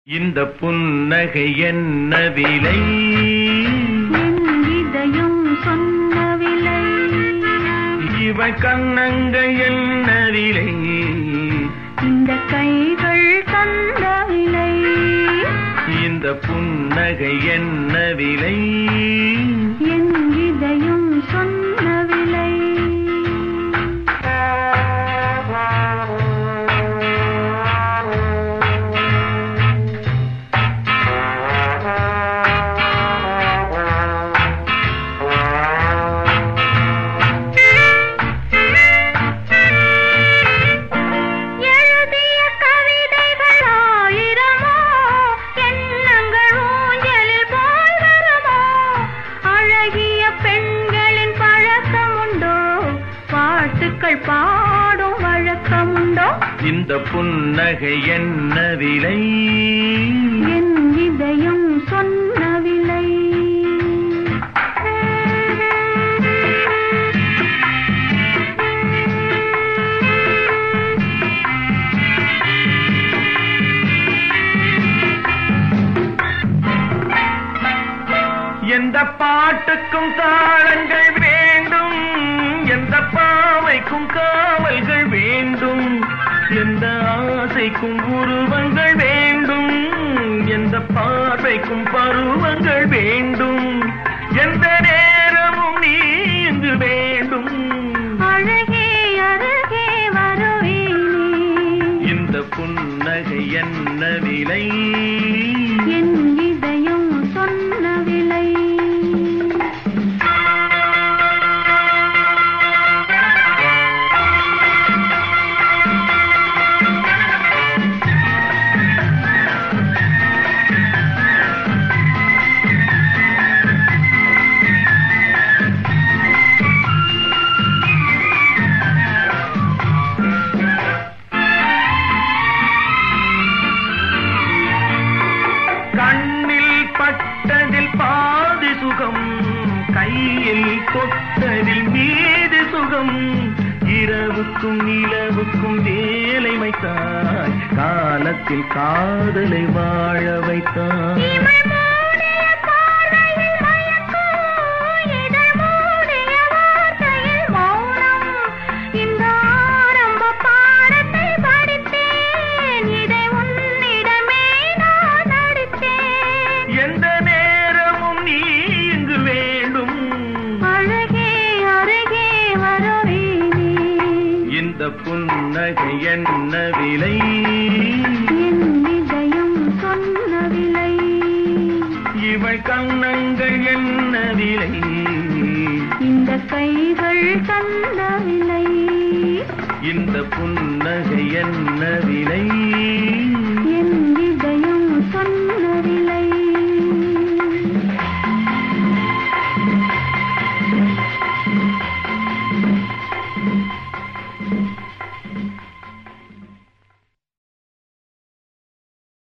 இந்த புன்னகை என்ன விலை என் இதயம் சொன்ன விலை இவ கண்ணங்கள் என்ன விலை இந்த கைகள் தந்த விலை இந்த புன்னகை என்ன விலை என் இதயம் சொன்ன விலை எழுதிய கவிதைகள் ஆயிரமோ எண்ணங்கள் ஊஞ்சலில் போல் வருமோ அழகிய பெண்களின் பழக்கம் உண்டோ பாட்டுக்கள் பாடும் வழக்கமுண்டோ இந்த புன்னகை என்ன விலை என் இதயம் சொன்ன விலை எந்த பாட்டுக்கும் தாளங்கள் வேண்டும் எந்த பாவைக்கும் காவல்கள் வேண்டும் எந்த ஆசைக்கும் உருவங்கள் வேண்டும் எந்த பார்வைக்கும் பருவங்கள் வேண்டும் எந்த நேரமும் நீ இங்கு வேண்டும் அழகே அருகே வருவேனே இந்த புன்னகை என்ன விலை என் இதயம் சொன்ன விலை கண்ணில் பட்டதில் பாதி சுகம் கையில் தொட்டதில் மீது சுகம் இரவுக்கும் நிலவுக்கும் வேலை வைத்தாய் காலத்தில் காதலை வாழ வைத்தாய் இமை மூடிய பார்வையில் மயக்கம், இதழ் மூடிய வார்த்தையில் மௌனம். இந்த ஆரம்ப பாடத்தை படித்தேன், இதை உன்னிடமே நான் அளித்தேன். எந்த நேரமும் நீ இங்கு வேண்டும் அழகே அருகே வருவேனே இந்த புன்னகை என்ன விலை என் இதயம் சொன்ன விலை இவள் கண்ணங்கள் என்ன விலை இந்த கைகள் தந்த விலை இந்த புன்னகை என்ன விலை